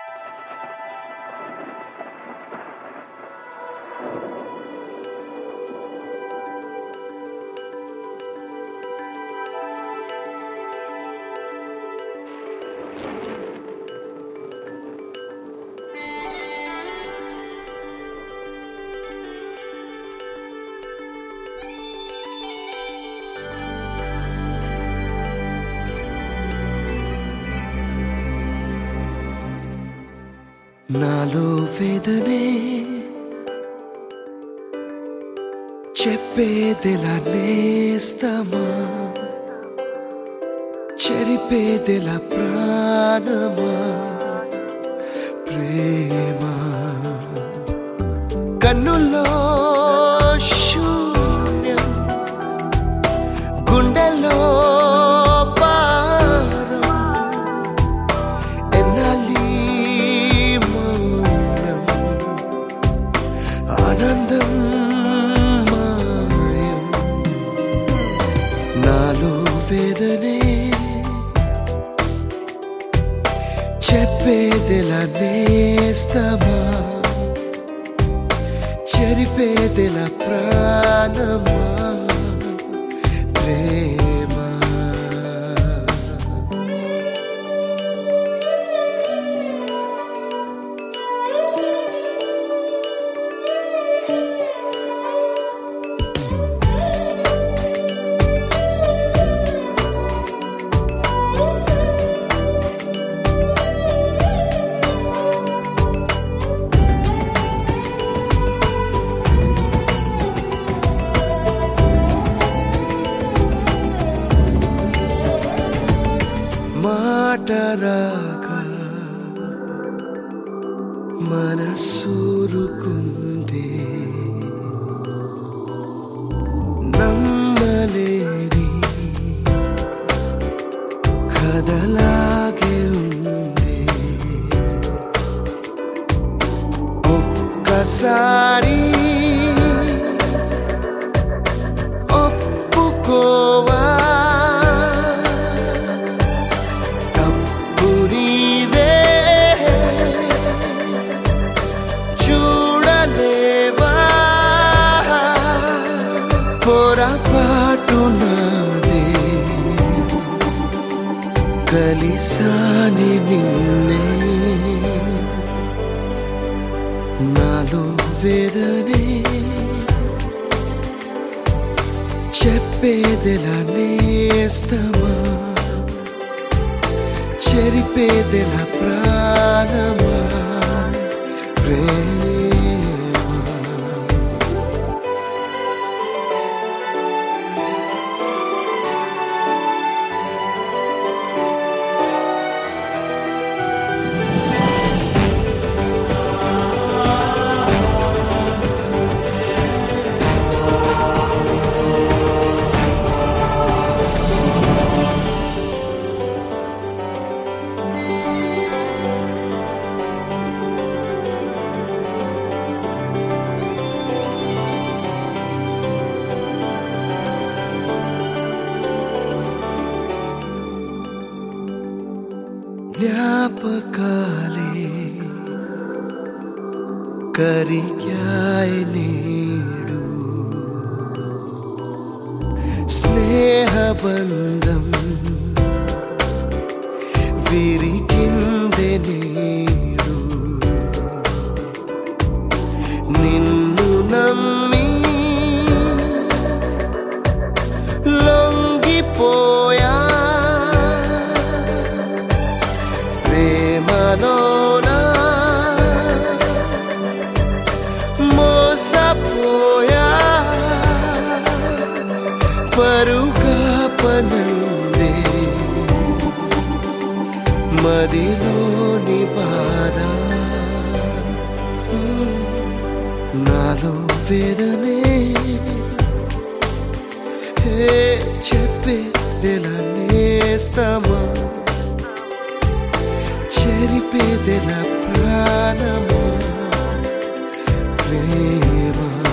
నాలో వేదనే చెప్పేదిలా నేస్తమా చెరిపేదిలా ప్రాణమా ప్రేమ కన్నుల్లో శూన్యం గుండెలో భారం ఎన్నాలి మౌనం ఆనందం మాయం నాలో వేదనే చెప్పేదిలా నేస్తమా చెరిపేదిలా ప్రాణమా ప్రేమ మాట రాక మనసూరుకుంది నమ్మలేని కథలాగే ఉంది ఒక్కసారి ఒప్పుకోవా తప్పు నీదే చూడలేవా పొరపాటు నాదే కలిసాని నిన్నే నాలో వేదనే చెప్పేదిలా నేస్తమా చెరిపేదిల ప్రాణమా ప్రేమ జ్ఞాపకాలే కరిగాయ నేడు స్నేహబంధం విరిగిందె నేడు నిన్ను నమ్మి లొంగిపోయా ప్రేమలోనా మోసపోయా పరుగా పనందే మదిలోని బాధ నాలో వేదనే హే చెప్పే నేస్తమా చెరిపేదిన ప్రాణమా ప్రేమ